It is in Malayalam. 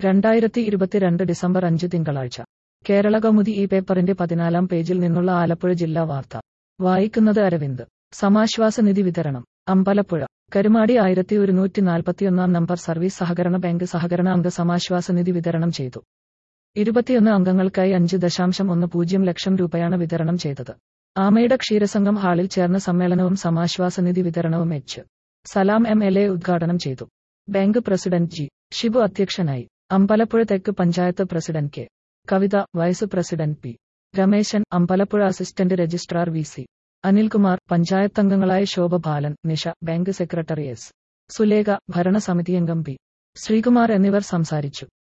രണ്ടായിരത്തി ഇരുപത്തിരണ്ട് ഡിസംബർ അഞ്ച് തിങ്കളാഴ്ച കേരള കൗമുദി ഈ പേപ്പറിന്റെ പതിനാലാം പേജിൽ നിന്നുള്ള ആലപ്പുഴ ജില്ലാ വാർത്ത വായിക്കുന്നത് അരവിന്ദ് സമാശ്വാസ നിധി വിതരണം അമ്പലപ്പുഴ കരുമാടി ആയിരത്തി ഒരുന്നൂറ്റി നാൽപ്പത്തിയൊന്നാം നമ്പർ സർവീസ് സഹകരണ ബാങ്ക് സഹകരണ അംഗ സമാശ്വാസ നിധി വിതരണം ചെയ്തു ഇരുപത്തിയൊന്ന് അംഗങ്ങൾക്കായി അഞ്ച് ദശാംശം ഒന്ന് പൂജ്യം ലക്ഷം രൂപയാണ് വിതരണം ചെയ്തത് ആമയുടെ ക്ഷീരസംഘം ഹാളിൽ ചേർന്ന സമ്മേളനവും സമാശ്വാസ നിധി വിതരണവും H Salam M L A ഉദ്ഘാടനം ചെയ്തു ബാങ്ക് പ്രസിഡന്റ് ജി ഷിബു അധ്യക്ഷനായി അമ്പലപ്പുഴ തെക്ക് panchayat president K Kavitha vice president P Rameshan Ambalappuzha assistant registrar V C Anilkumar പഞ്ചായത്തംഗങ്ങളായ Shobha Balan Nisha bank secretary S Sulekha ഭരണസമിതിയംഗം പി ശ്രീകുമാർ എന്നിവർ സംസാരിച്ചു